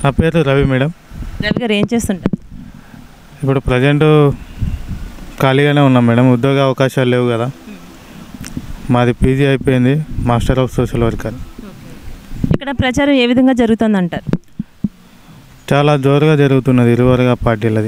నా పేరు రవి మేడం రవి గారు ఏం చేస్తుంటారు ఇప్పుడు ప్రజెంట్ ఖాళీగానే ఉన్నాం మేడం ఉద్యోగ అవకాశాలు లేవు కదా మాది పీజీ అయిపోయింది మాస్టర్ ఆఫ్ సోషల్ వర్కర్ ఇక్కడ ప్రచారం ఏ విధంగా జరుగుతుంది అంటారు చాలా జోరుగా జరుగుతున్నది ఇరువరుగా పార్టీలది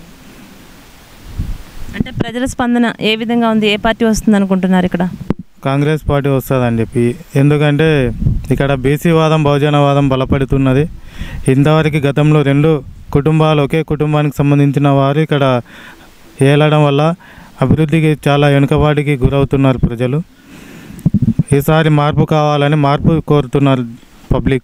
అంటే ప్రజల స్పందన ఏ విధంగా ఉంది ఏ పార్టీ వస్తుంది అనుకుంటున్నారు ఇక్కడ కాంగ్రెస్ పార్టీ వస్తుందని చెప్పి ఎందుకంటే ఇక్కడ బీసీ వాదం బహుజనవాదం బలపడుతున్నది ఇంతవరకు గతంలో రెండు కుటుంబాలు ఒకే కుటుంబానికి సంబంధించిన వారు ఇక్కడ ఏలడం వల్ల అభివృద్ధికి చాలా వెనుకబాటుకి గురవుతున్నారు ప్రజలు ఈసారి మార్పు కావాలని మార్పు కోరుతున్నారు పబ్లిక్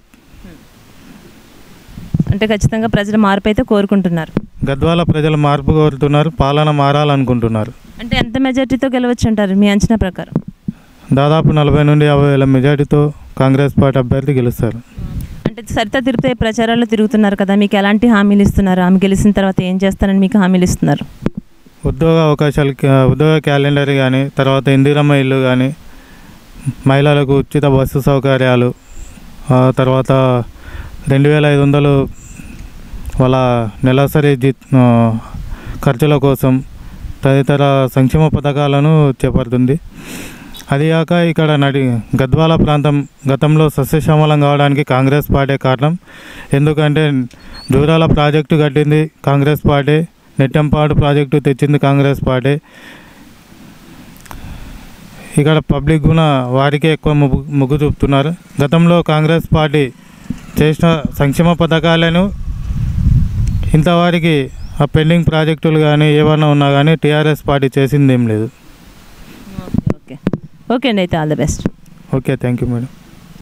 అంటే ఖచ్చితంగా ప్రజలు మార్పు అయితే కోరుకుంటున్నారు గద్వాల ప్రజలు మార్పు కోరుతున్నారు పాలన మారాలనుకుంటున్నారు అంటే ఎంత మెజార్టీతో గెలవచ్చు అంటారు మీ అంచనా ప్రకారం దాదాపు నలభై నుండి యాభై వేల మెజార్టీతో కాంగ్రెస్ పార్టీ అభ్యర్థి గెలుస్తారు అంటే సరిత తిరుపతి ప్రచారాల్లో తిరుగుతున్నారు కదా మీకు ఎలాంటి హామీలు ఇస్తున్నారు ఆమె గెలిచిన తర్వాత ఏం చేస్తారని మీకు హామీలు ఇస్తున్నారు ఉద్యోగ అవకాశాలు ఉద్యోగ క్యాలెండర్ కానీ తర్వాత ఇందిరమ్మ ఇల్లు కానీ మహిళలకు ఉచిత బస్సు సౌకర్యాలు ఆ తర్వాత రెండు వేల ఐదు వందలు వాళ్ళ నెలసరి జీ ఆ, ఖర్చుల కోసం తదితర సంక్షేమ పథకాలను చేపడుతుంది అది కాక ఇక్కడ నడి గద్వాల ప్రాంతం గతంలో సస్యశ్యామలం కావడానికి కాంగ్రెస్ పార్టీ కారణం ఎందుకంటే దూరాల ప్రాజెక్టు కట్టింది కాంగ్రెస్ పార్టీ నెట్టంపాడు ప్రాజెక్టు తెచ్చింది కాంగ్రెస్ పార్టీ ఇక్కడ పబ్లిక్ కూడా వారికే ఎక్కువ మొగ్గు మొగ్గు చూపుతున్నారు గతంలో కాంగ్రెస్ పార్టీ చేసిన సంక్షేమ పథకాలను ఇంతవారికి ఆ పెండింగ్ ప్రాజెక్టులు కానీ ఏమన్నా ఉన్నా కానీ టీఆర్ఎస్ పార్టీ చేసింది ఏం లేదు ఓకే ఓకే అండి అయితే all the best okay thank you madam